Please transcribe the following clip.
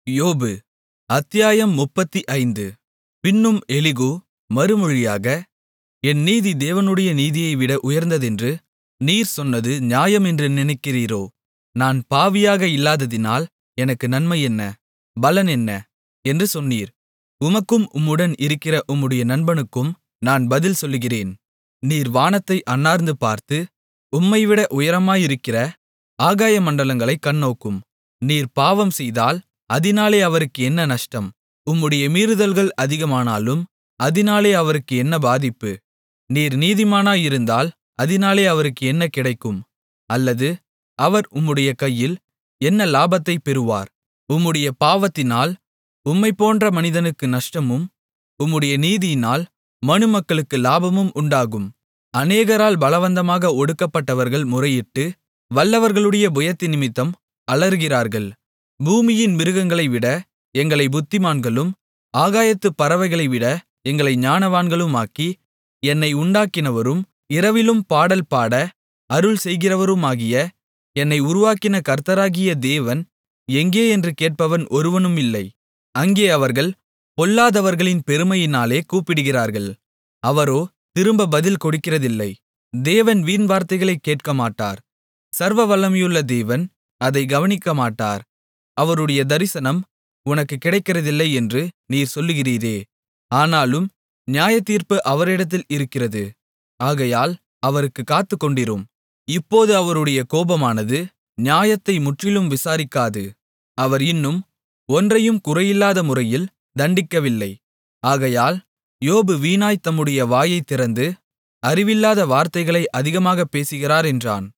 யோபு அத்தியாயம் முப்பத்தைந்து பின்னும் எலிகூ மறுமொழியாக என் நீதி தேவனுடைய நீதியைவிட உயர்ந்ததென்று நீர் சொன்னது நியாயம் என்று நினைக்கிறீரோ நான் பாவியாக இல்லாததினால் எனக்கு நன்மை என்ன பலன் என்ன என்று சொன்னீர் உமக்கும் உம்முடன் இருக்கிற உம்முடைய நண்பனுக்கும் நான் பதில் சொல்லுகிறேன் நீர் வானத்தை அண்ணாந்து பார்த்து உம்மைவிட உயரமாயிருக்கிற ஆகாயமண்டலங்களைக் கண்ணோக்கும் நீர் பாவம் செய்தால் அதினாலே அவருக்கு என்ன நஷ்டம் உம்முடைய மீறுதல்கள் அதிகமானாலும் அதினாலே அவருக்கு என்ன பாதிப்பு நீர் நீதிமானாயிருந்தால் அதினாலே அவருக்கு என்ன கிடைக்கும் அல்லது அவர் உம்முடைய கையில் என்ன லாபத்தைப் பெறுவார் உம்முடைய பாவத்தினால் உம்மைப்போன்ற மனிதனுக்கு நஷ்டமும் உம்முடைய நீதியினால் மனுமக்களுக்கு லாபமும் உண்டாகும் அநேகரால் பலவந்தமாக ஒடுக்கப்பட்டவர்கள் முறையிட்டு வல்லவர்களுடைய புயத்தினிமித்தம் அலறுகிறார்கள் பூமியின் மிருகங்களைவிட எங்களை புத்திமான்களும் ஆகாயத்துப் பறவைகளைவிட எங்களை ஞானவான்களுமாக்கி என்னை உண்டாக்கினவரும் இரவிலும் பாடல் பாட அருள் செய்கிறவருமாகிய என்னை உருவாக்கின கர்த்தராகிய தேவன் எங்கே என்று கேட்பவன் ஒருவனுமில்லை அங்கே அவர்கள் பொல்லாதவர்களின் பெருமையினாலே கூப்பிடுகிறார்கள் அவரோ திரும்ப பதில் கொடுக்கிறதில்லை தேவன் வீண்வார்த்தைகளைக் கேட்கமாட்டார் சர்வவல்லமையுள்ள தேவன் அதைக் கவனிக்கமாட்டார் அவருடைய தரிசனம் உனக்குக் கிடைக்கிறதில்லை என்று நீர் சொல்லுகிறீரே ஆனாலும் நியாயத்தீர்ப்பு அவரிடத்தில் இருக்கிறது ஆகையால் அவருக்குக் காத்துக்கொண்டிரும் இப்போது அவருடைய கோபமானது நியாயத்தை முற்றிலும் விசாரிக்காது அவர் இன்னும் ஒன்றையும் குறையில்லாத முறையில் தண்டிக்கவில்லை ஆகையால் யோபு வீணாய்த் தம்முடைய வாயைத் திறந்து அறிவில்லாத வார்த்தைகளை அதிகமாகப் பேசுகிறார் என்றான்